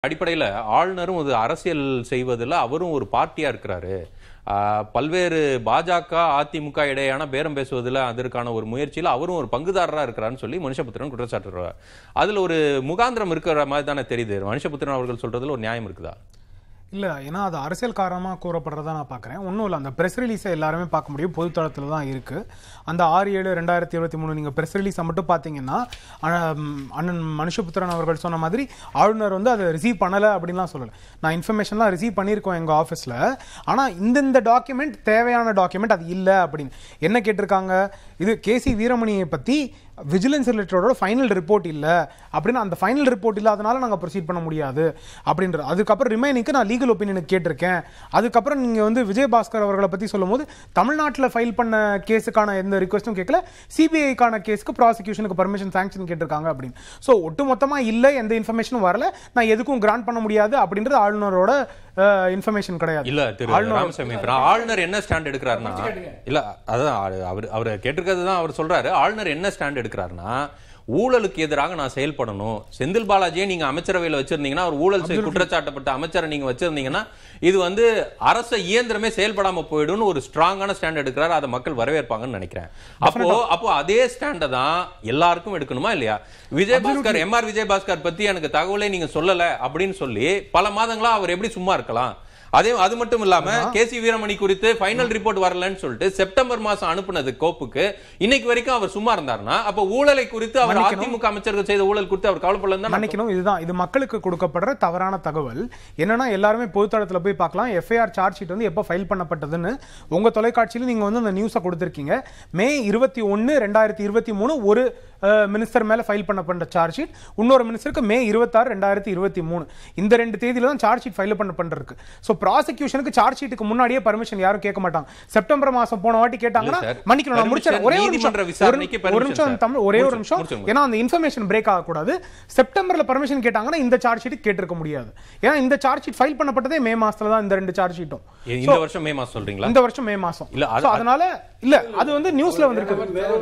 அடிப்படையில் ஆளுநரும் ஒரு அரசியல் செய்வதில் அவரும் ஒரு பார்ட்டியா இருக்கிறாரு ஆஹ் பல்வேறு பாஜக அதிமுக இடையான பேரம் பேசுவதில் அதற்கான ஒரு முயற்சியில் அவரும் ஒரு பங்குதாரராக இருக்கிறாருன்னு சொல்லி மனுஷபுத்திரன் குற்றச்சாட்டுறார் அதுல ஒரு முகாந்திரம் இருக்கிற மாதிரி தானே தெரியுது மனுஷபுத்திரன் அவர்கள் சொல்றதுல ஒரு நியாயம் இருக்குதா இல்ல ஏன்னா அது அரசியல் காரணமாக கூறப்படுறதா நான் பார்க்குறேன் ஒன்றும் இல்லை அந்த ப்ரெஸ் ரிலீஸை எல்லாருமே பார்க்க முடியும் பொதுத்தளத்தில் தான் இருக்கு அந்த ஆறு ஏழு ரெண்டாயிரத்தி இருபத்தி மூணு நீங்கள் ப்ரெஸ் ரிலீஸை மட்டும் பார்த்தீங்கன்னா அண்ண- ம், அண்ணன் மனுஷபுத்திரன் அவர்கள் சொன்ன மாதிரி ஆளுநர் வந்து அதை ரிசீவ் பண்ணலை அப்படின்லாம் சொல்லலை நான் இன்ஃபர்மேஷன்லாம் ரிசீவ் பண்ணியிருக்கோம் எங்கள் ஆஃபீஸில் ஆனால் இந்தந்த டாக்குமெண்ட் தேவையான டாக்குமெண்ட் அது இல்லை அப்படின்னு என்ன கேட்டிருக்காங்க இது கேசி வீரமணியை பற்றி விஜிலன்ஸ் ரிலேட்டடோட ஃபைனல் ரிப்போர்ட் இல்லை அப்படின்னு அந்த ஃபைனல் ரிப்போர்ட் இல்லாதனால நாங்கள் ப்ரொசீட் பண்ண முடியாது அப்படின்றது அதுக்கப்புறம் ரிமைனிங்க்கு நான் லீகல் ஒப்பீனியனுக்கு கேட்டிருக்கேன் அதுக்கப்புறம் நீங்கள் வந்து விஜயபாஸ்கர் அவர்களை பற்றி சொல்லும்போது தமிழ்நாட்டில் ஃபைல் பண்ண கேஸுக்கான எந்த ரிக்வஸ்ட்டும் கேட்கல சிபிஐக்கான கேஸுக்கு ப்ராசிக்யூஷனுக்கு பர்மிஷன் சாங்ஷன் கேட்டிருக்காங்க அப்படின்னு ஸோ ஒட்டுமொத்தமாக இல்லை எந்த இன்ஃபர்மேஷனும் வரல நான் எதுக்கும் கிராண்ட் பண்ண முடியாது அப்படின்றது ஆளுநரோட இன்ஃபர்மேஷன் கிடையாது இல்ல திரு ஆளுநர் ராமசாமி இப்ப நான் ஆளுநர் என்ன ஸ்டாண்ட் எடுக்கிறாருன்னா இல்ல அதான் அவரு- அவர் அவர் கேட்டிருக்கிறது தான் அவர் சொல்றாரு ஆளுநர் என்ன ஸ்டாண்ட் எடுக்கிறாருன்னா ஊழலுக்கு எதிராக நான் செயல்படணும் செந்தில் பாலாஜியை நீங்க அமைச்சரவையில் வச்சிருந்தீங்கன்னா ஒரு ஊழல் செய்- குற்றச்சாட்டப்பட்ட அமைச்சரை நீங்க வச்சிருந்தீங்கன்னா இது வந்து அரச இயந்திரமே செயல்படாம போயிடும்னு ஒரு ஸ்ட்ராங்கான ஸ்டாண்ட் எடுக்கிறாரு அதை மக்கள் வரவேற்பாங்கன்னு நினைக்கிறேன் அப்போ அப்போ அதே ஸ்டாண்டை தான் எல்லாருக்கும் எடுக்கணுமா இல்லையா விஜயபாஸ்கர் எம் ஆர் விஜயபாஸ்கர் பத்தி எனக்கு தகவலே நீங்க சொல்லல அப்படின்னு சொல்லி பல மாதங்களா அவர் எப்படி சும்மா இருக்கலாம் அதே அது மட்டும் இல்லாம கேசி வீரமணி குறித்து ஃபைனல் ரிப்போர்ட் வரலன்னு சொல்லிட்டு செப்டம்பர் மாசம் அனுப்புனது கோப்புக்கு இன்னைக்கு வரைக்கும் அவர் சும்மா இருந்தாருன்னா அப்ப ஊழலை குறித்து அவர் அதிமுக அமைச்சர்கள் செய்த ஊழல் குறித்து அவர் கவலைப்படலன்னு தான் மன்னிக்கணும் இதுதான் இது மக்களுக்கு கொடுக்கப்படுற தவறான தகவல் என்னன்னா எல்லாருமே பொதுத்தளத்துல போய் பார்க்கலாம் எஃப்ஐஆர் சார்ஜ் ஷீட் வந்து எப்போ ஃபைல் பண்ணப்பட்டதுன்னு உங்க தொலைக்காட்சியில நீங்க வந்து அந்த நியூஸை கொடுத்துருக்கீங்க மே இருபத்தி ஒன்னு ரெண்டாயிரத்தி இருபத்தி மூணு ஒரு மினிஸ்டர் மேல ஃபைல் பண்ணப்பட்ட சார்ஜ் ஷீட் இன்னொரு மினிஸ்டருக்கு மே இருபத்தாறு ரெண்டாயிரத்தி இருபத்தி மூணு இந்த ரெண்டு தேதியில தான் சார்ஜ் ஷீட் ஃபைல் பண்ண பண்ணிருக்கு ஸோ ப்ராசிக்யூஷனுக்கு சார்ஜ் ஷீட்டுக்கு முன்னாடியே பர்மிஷன் யாரும் கேட்க மாட்டாங்க செப்டம்பர் மாசம் போன வாட்டி கேட்டாங்கன்னா இல்ல சார். மன்னிக்கணும் நான் முடிச்சிடறேன் ஒரே ஒரு நிமிஷம் நீதிமன்ற விசாரணைக்கு ஒரு- ஒரு permission நிமிஷம் சார். தமிழ் ஒரே ஒரு முடிச்சு- நிமிஷம் முடிச்சுங்க. ஏன்னா அந்த இன்ஃபர்மேஷன் பிரேக் ஆகக்கூடாது செப்டம்பர்ல பர்மிஷன் கேட்டாங்கன்னா இந்த சார்ஜ் ஷீட் கேட்டிருக்க முடியாது ஏன்னா இந்த சார்ஜ் ஷீட் ஃபைல் பண்ணப்பட்டதே மே மாசத்துல தான் இந்த ரெண்டு சார்ஜ் ஷீட்டும் இந்த வருஷம் மே மாசம் சொல்றீங்களா இந்த வருஷம் மே மாசம் இல்ல, அது- So, அதனால இல்ல அது வந்து நியூஸ்ல வந்திருக்கு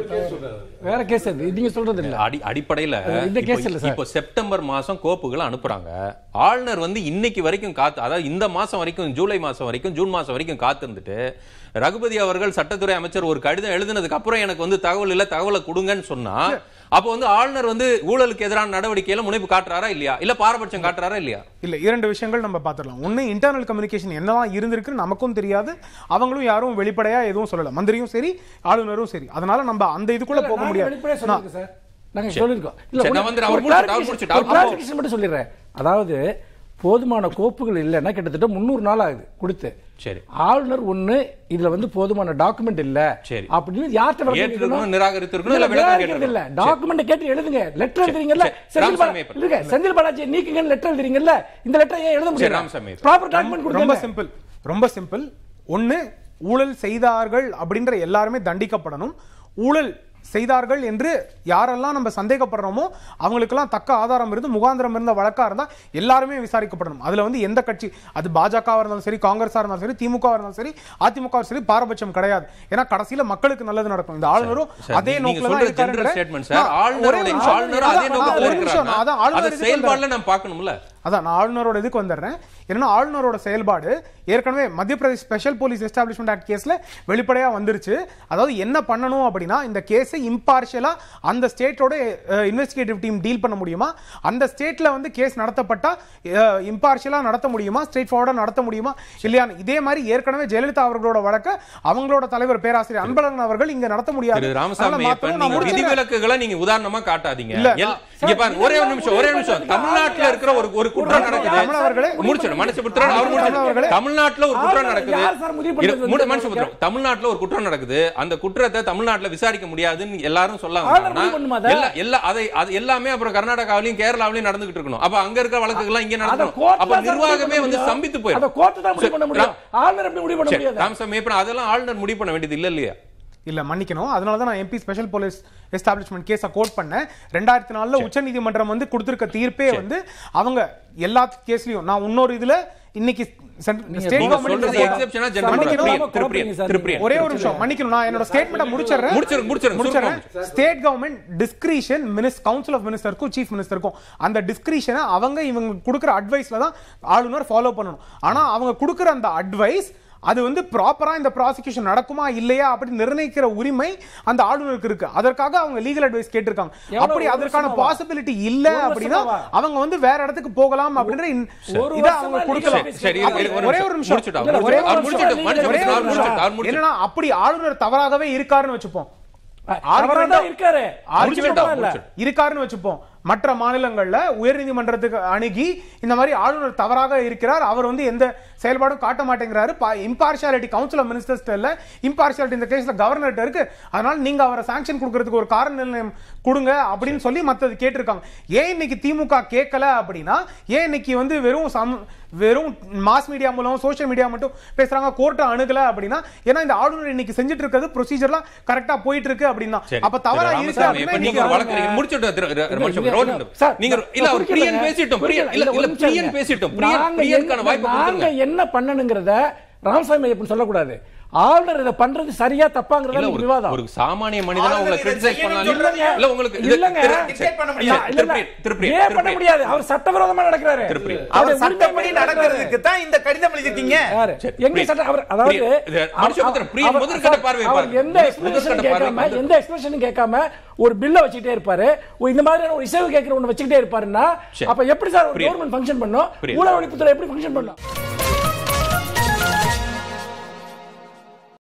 வேற கேஸ் அது நீங்க சொல்றது இல்ல அடி அடிப்படையில இந்த இப்போ- case இல்ல சார். இப்போ செப்டம்பர் மாசம் கோப்புகளை அனுப்புறாங்க ஆளுநர் வந்து இன்னைக்கு வரைக்கும் காத்து அதாவது இந்த மாசம் வரைக்கும் ஜூலை மாசம் வரைக்கும் ஜூன் மாசம் வரைக்கும் காத்திருந்துட்டு ரகுபதி அவர்கள் சட்டத்துறை அமைச்சர் ஒரு கடிதம் எழுதினதுக்கு அப்புறம் எனக்கு வந்து தகவல் இல்ல தகவலை கொடுங்கன்னு சொன்னா அப்போ வந்து ஆளுநர் வந்து ஊழலுக்கு எதிரான நடவடிக்கையில முனைப்பு காட்டுறாரா இல்லையா இல்ல பாரபட்சம் காட்டுறாரா இல்லையா இல்ல இரண்டு விஷயங்கள் நம்ம பார்த்துடலாம் ஒண்ணு இன்டர்னல் கம்யூனிகேஷன் என்னதான் இருந்திருக்குன்னு நமக்கும் தெரியாது அவங்களும் யாரும் வெளிப்படையா எதுவும் சொல்லல மந்திரியும் சரி ஆளுநரும் சரி அதனால நம்ம அந்த இதுக்குள்ள போக நாங்க முடியாது வெளிப்படையா நான்- சொல்லிருக்கோம் சார் நாங்க சொல்லிருக்கோம் இல்ல சரி, ஒரு- நான் வந்துடுறேன். அவர் ஒரு முடிச்சுட்டு, அவர் clarification- முடிச்சுட்டு, அவர் ஒரு clarification மட்டும் சொல்லிடுறேன் அதாவது போதுமான கோப்புகள் இல்லைன்னா கிட்டத்தட்ட முந்நூறு நாள் ஆகுது கொடுத்து சரி ஆளுநர் ஒண்ணு இதுல வந்து போதுமான டாக்குமெண்ட் இல்ல சரி. அப்படின்னு யார்கிட்ட விளக்கம் ஏற்றிருக்கணும், கேட்கணும்? நிராகரித்திருக்கணும், இல்ல, இல்ல விளக்கம் நிராகரிக்கிறது இல்ல கேட்டிருக்கணும். டாக்குமெண்ட் கேட்டு எழுதுங்க லெட்டர் எழுதுறீங்கல்ல சரி. செந்தில் ராமசாமி பாலா- ஐயப்பன். இருங்க செந்தில் பாலாஜி நீக்குங்கன்னு லெட்டர் எழுதுறீங்கல்ல இந்த லெட்டர் ஏன் எழுத முடியல ராமசாமி ஐயப்பன். ப்ராப்பர் டாக்குமெண்ட் ரொம்ப கொடுங்க சிம்பிள் ரொம்ப சிம்பிள் ஒண்ணு ஊழல் செய்தார்கள் அப்படின்ற எல்லாருமே தண்டிக்கப்படணும் ஊழல் செய்தார்கள் என்று யாரெல்லாம் நம்ம சந்தேகப்படுறோமோ அவங்களுக்கெல்லாம் தக்க ஆதாரம் இருந்து முகாந்திரம் இருந்த வழக்கா இருந்தா எல்லாருமே விசாரிக்கப்படணும் அதுல வந்து எந்த கட்சி அது பாஜகவா இருந்தாலும் சரி காங்கிரஸா இருந்தாலும் சரி திமுக இருந்தாலும் சரி அதிமுக சரி பாரபட்சம் கிடையாது ஏன்னா கடைசியில மக்களுக்கு நல்லது நடக்கும் இந்த ஆளுநரும் சார், அதே நீங்க நோக்கில தான் சொல்ற இருக்காருன்ற- general statement சார். நான் ஒரே ஆளுநருடைய- ஒரு நிமிஷம், ஆளுநரும் அதே அதான், நோக்கத்துல ஒரு நிமிஷம், இருக்கிறாருன்னா, அதான் ஆளுநர் அது இதுக்கு வந்தாரு. செயல்பாடுல நம்ம பார்க்கணும்ல அதான் நான் ஆளுநரோட இதுக்கு வந்துடுறேன் என்னன்னா ஆளுநரோட செயல்பாடு ஏற்கனவே Madhya Pradesh special police establishment act கேஸ்ல வெளிப்படையா வந்துருச்சு அதாவது என்ன பண்ணணும் அப்படின்னா இந்த கேஸை இம்பார்ஷியலா அந்த ஸ்டேட்டோட இன்வெஸ்டிகேட்டிவ் டீம் டீல் பண்ண முடியுமா அந்த ஸ்டேட்ல வந்து கேஸ் நடத்தப்பட்டா இம்பார்ஷியலா நடத்த முடியுமா ஸ்ட்ரெயிட் ஃபார்வர்டா நடத்த முடியுமா இல்லையான்னு இதே மாதிரி ஏற்கனவே ஜெயலலிதா அவர்களோட வழக்க அவங்களோட தலைவர் பேராசிரியர் அன்பழகன் அவர்கள் இங்க நடத்த முடியாது திரு அதனால ராமசாமி மாத்தணும். ஐயப்பன், நான் நீங்க முடிச்சிடுறேன். விதிவிலக்குகளை நீங்க உதாரணமா காட்டாதீங்க இல்ல, எல்- நான்- இங்க பாருங்க ஒரே ஒரு நிமிஷம் ஒரே ஒரு நிமிஷம் தமிழ்நாட்டுல இருக்கிற ஒரு ஒரு குற்றம் நடக்குது தமிழ் அவர்களே, முடிச்சிடும் மனுஷபுத்திரன் அவர் தமிழ் அவர்களே. முடிச்சிடும் தமிழ்நாட்டுல ஒரு குற்றம் யார் நடக்குது யார் சார் முடிவு பண்றது இரு- வந்து முடி- இந்த மனுஷபுத்திரன் தமிழ்நாட்டுல ஒரு குற்றம் நடக்குது அந்த குற்றத்தை தமிழ்நாட்டுல விசாரிக்க முடியாதுன்னு எல்லாரும் சொல்லாங்க ஆளுநர் முடிவு பண்ணுமா அதை? எல்லா எல்லா அதை அது எல்லாமே அப்புறம் கர்நாடகாவிலயும் கேரளாவிலயும் நடந்துகிட்டு இருக்கணும் அப்ப அங்க இருக்கிற வழக்குகள் இங்க அத நடக்கணும் கோர்ட்ல அப்ப தான் முடிவு நிர்வாகமே பண்ண வந்து முடியும். சம்பித்து அத போயிடும் கோர்ட் தான் முடிவு பண்ண முடியும் ஆளுநர் எப்படி முடிவு பண்ண சரி, முடியாது ராமசாமி ஐயப்பன், அதெல்லாம் ஆளுநர் முடிவு பண்ண வேண்டியது இல்ல இல்லையா இல்ல மன்னிக்கணும் அதனால தான் நான் எம்பி ஸ்பெஷல் போலீஸ் எஸ்டாப்ளிஷ்மெண்ட் கேஸை கோட் பண்ணேன் ரெண்டாயிரத்தி நாலுல உச்சநீதிமன்றம் வந்து கொடுத்திருக்க தீர்ப்பே வந்து அவங்க எல்லா கேஸ்லயும் நான் இன்னொரு இதுல இன்னைக்கு ஸ்டேட் நீங்க சொல்றது exception ஆ general மன்னிக்கணும். திருப்பிரியன், திருப்பிரியன், சார், திருப்பிரியன். ஒரே ஒரு நிமிஷம் மன்னிக்கணும் நான் என்னோட ஸ்டேட்மெண்ட்டை முடிச்சிடுறேன் முடிச்சிருங்க, முடிச்சிருங்க, முடிச்சிடுறேன் சுருக்கம். ஸ்டேட் கவர்மெண்ட் டிஸ்கிரிஷன் மினிஸ் கவுன்சில் ஆஃப் மினிஸ்டருக்கும் சீஃப் மினிஸ்டருக்கும் அந்த டிஸ்கிரிஷனை அவங்க இவங்க கொடுக்குற அட்வைஸ்ல தான் ஆளுநர் ஃபாலோ பண்ணணும் ஆனா அவங்க கொடுக்குற அந்த அட்வைஸ் அது வந்து ப்ராப்பரா இந்த ப்ராசிக்யூஷன் நடக்குமா இல்லையா அப்படி நிர்ணயிக்கிற உரிமை அந்த ஆளுநருக்கு இருக்கு அதற்காக அவங்க லீகல் அட்வைஸ் கேட்டிருக்காங்க எவ்வளவு அப்படி ஒரு அதற்கான வருஷமாவா? பாசிபிலிட்டி இல்ல ஒரு அப்படின்னா வருஷமாவா? அவங்க வந்து வேற இடத்துக்கு போகலாம் அப்படின்ற இன்- ஒரு இதை வருஷமா அவங்க legal கொடுக்கலாம் advice சரி, அப்படி இரு, இரு, ஒரே ஒரு நிமிஷம் முடிச்சுட்டு, இல்ல, ஒரே ஒரு ஒரு அவர் முடிச்சுட்டு, நிமிஷம். மனுஷன் ஒரே ஒரு அவர் முடிச்சுட்டு, அவர் நிமிஷம். முடிச்சுட்டு. என்னன்னா அப்படி ஆளுநர் தவறாகவே இருக்காருன்னு வச்சுப்போம் அவரா தான் இருக்காரு ஆர்குமெண்டா முடிச்சுட்டா இல்ல. இருக்காருன்னு வச்சுப்போம் மற்ற மாநிலங்கள்ல உயர்நீதிமன்றத்துக்கு அணுகி இந்த மாதிரி ஆளுநர் தவறாக இருக்கிறார் அவர் வந்து எந்த செயல்பாடும் காட்ட மாட்டேங்கிறாரு இம்பார்ஷியாலிட்டி கவுன்சில் ஆஃப் மினிஸ்டர்ஸ் இல்ல இம்பார்ஷியாலிட்டி இந்த கேஸ்ல கவர்னர்ட்ட இருக்கு அதனால நீங்க அவரை சாங்ஷன் கொடுக்கறதுக்கு ஒரு காரண நிர்ணயம் கொடுங்க அப்படின்னு சொல்லி மத்தது கேட்டிருக்காங்க ஏன் இன்னைக்கு திமுக கேட்கல அப்படின்னா ஏன் இன்னைக்கு வந்து வெறும் சம் வெறும் மாஸ் மீடியா மூலம் சோஷியல் மீடியா மட்டும் பேசுறாங்க கோர்ட்டை அணுகல அப்படின்னா ஏன்னா இந்த ஆளுநர் இன்னைக்கு செஞ்சுட்டு இருக்கிறது ப்ரொசீஜர்லாம் கரெக்டா போயிட்டு இருக்கு அப்படின்னா சரி. அப்ப தவறா திரு இருக்கு ராமசாமி, இப்ப அப்படின்னா நீங்க ஒரு இன்னைக்கு வழக்கு நீங்க முடிச்சுட்டு திரு- திரு- இல்ல, மனுஷன் இல்ல, ரோட் இல்ல. நின்று. சார், நீங்க இல்ல அவர் புரியல. பிரியன் பேசிட்டோம் பிரியன் இல்ல ஒரு இல்ல நிமிஷம் பிரியன் இருங்க. பேசிட்டோம் பிரியன் நாங்க பிரியனுக்கான என்ன- வாய்ப்பு நாங்க கொடுத்துருங்க என்ன பண்ணணுங்கிறத ராமசாமி ஐயப்பன் சொல்லக்கூடாது ஆளுநர் இதை பண்றது சரியா தப்பாங்கிறத இல்ல நீங்க ஒரு விவாதம் ஒரு சாமானிய மனிதனா உங்களை ஆளுநர் இதை கிரிட்டிசைஸ் செய்யணும்னு பண்ணாலும் சொல்றீங்க. இல்ல உங்களுக்கு இது- இல்லங்க. திரு- Dictate பண்ண இல்ல, முடியாது. இல்ல, இல்ல. திருப்பிரியன், திருப்பிரியன், ஏன் பண்ண திருப்பிரியன். முடியாது அவர் சட்டவிரோதமா நடக்கிறாரு திருப்பிரியன். அவருடைய அவர் சட்டப்படி உரிமை நடக்கிறதுக்கு தான் இந்த கடிதம் எழுதிருக்கீங்க யாரு? சரி, எங்க பிரியன். சட்டம் அவர் அதாவது பிரியன், இது மனுஷபுத்திரன், பிரியன் அவர்- முதற்கட்ட பார்வை அவர் பாருங்க. எந்த முதற் எக்ஸ்பிளனேஷன் கட்ட பார்வை கேட்காம வந்து- எந்த எக்ஸ்பிளனேஷன் கேட்காம ஒரு பில்ல வச்சுக்கிட்டே இருப்பாரு ஒரு இந்த மாதிரியான ஒரு இசைவு கேட்கிற ஒண்ணு வச்சுக்கிட்டே இருப்பாருன்னா சரி. அப்ப எப்படி சார் ஒரு பிரியன். கவர்மெண்ட் ஃபங்க்ஷன் பண்ணும் பிரியன். ஊழல் ஒழிப்புத்துறை எப்படி ஃபங்க்ஷன் பண்ணும்